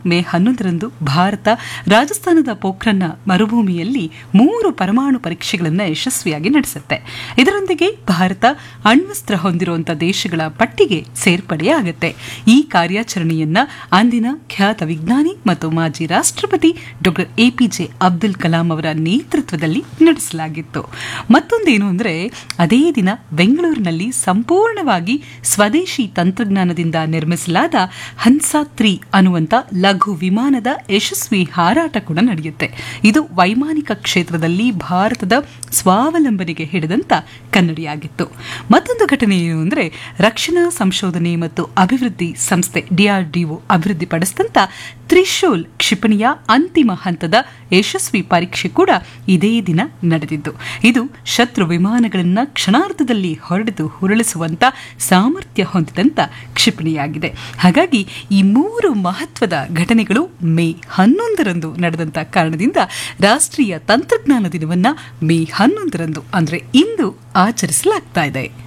ಮೇ ಹನ್ನೊಂದರಂದು ಭಾರತ ರಾಜಸ್ಥಾನದ ಪೋಖ್ರನ್ನ ಮರುಭೂಮಿಯಲ್ಲಿ ಮೂರು ಪರಮಾಣು ಪರೀಕ್ಷೆಗಳನ್ನು ಯಶಸ್ವಿಯಾಗಿ ನಡೆಸುತ್ತೆ ಇದರೊಂದಿಗೆ ಭಾರತ ಅಣ್ವಸ್ತ್ರ ಹೊಂದಿರುವಂತಹ ದೇಶಗಳ ಪಟ್ಟಿಗೆ ಸೇರ್ಪಡೆಯಾಗುತ್ತೆ ಈ ಕಾರ್ಯಾಚರಣೆಯನ್ನ ಅಂದಿನ ಖ್ಯಾತ ವಿಜ್ಞಾನಿ ಮತ್ತು ಮಾಜಿ ರಾಷ್ಟ್ರಪತಿ ಡಾಕ್ಟರ್ ಎಪಿಜೆ ಅಬ್ದುಲ್ ಕಲಾಂ ಅವರ ನೇತೃತ್ವದಲ್ಲಿ ನಡೆಸಲಾಗಿತ್ತು ಮತ್ತೊಂದೇನು ಅಂದ್ರೆ ಅದೇ ದಿನ ಬೆಂಗಳೂರಿನಲ್ಲಿ ಸಂಪೂರ್ಣವಾಗಿ ಸ್ವದೇಶಿ ತಂತ್ರಜ್ಞಾನದಿಂದ ನಿರ್ಮಿಸಲಾದ ಹನ್ಸಾ ತ್ರೀ ಅನ್ನುವಂತ ಲಘು ವಿಮಾನದ ಯಶಸ್ವಿ ಹಾರಾಟ ಕೂಡ ನಡೆಯುತ್ತೆ ಇದು ವೈಮಾನಿಕ ಕ್ಷೇತ್ರದಲ್ಲಿ ಭಾರತದ ಸ್ವಾವಲಂಬನೆಗೆ ಹಿಡಿದಂತ ಕನ್ನಡಿಯಾಗಿತ್ತು ಮತ್ತೊಂದು ಘಟನೆ ಏನು ಅಂದ್ರೆ ರಕ್ಷಣಾ ಸಂಶೋಧನೆ ಮತ್ತು ಅಭಿವೃದ್ಧಿ ಸಂಸ್ಥೆ ಡಿಆರ್ಡಿಒ ಅಭಿವೃದ್ಧಿಪಡಿಸಿದಂತ ತ್ರಿಶೂಲ್ ಕ್ಷಿಪಣಿಯ ಅಂತಿಮ ಹಂತದ ಯಶಸ್ವಿ ಪರೀಕ್ಷೆ ಕೂಡ ಇದೇ ದಿನ ನಡೆದಿದ್ದು ಇದು ಶತ್ರು ವಿಮಾನಗಳನ್ನು ಕ್ಷಣಾರ್ಧದಲ್ಲಿ ಹೊರಡಿದು ಹುರುಳಿಸುವಂತ ಸಾಮರ್ಥ್ಯ ಹೊಂದಿದಂತ ಕ್ಷಿಪಣಿಯಾಗಿದೆ ಹಾಗಾಗಿ ಈ ಮೂರು ಮಹತ್ವದ ಘಟನೆಗಳು ಮೇ ಹನ್ನೊಂದರಂದು ನಡೆದಂತ ಕಾರಣದಿಂದ ರಾಷ್ಟ್ರೀಯ ತಂತ್ರಜ್ಞಾನ ದಿನವನ್ನ ಮೇ ಹನ್ನೊಂದರಂದು ಅಂದ್ರೆ ಇಂದು ಆಚರಿಸಲಾಗ್ತಾ ಇದೆ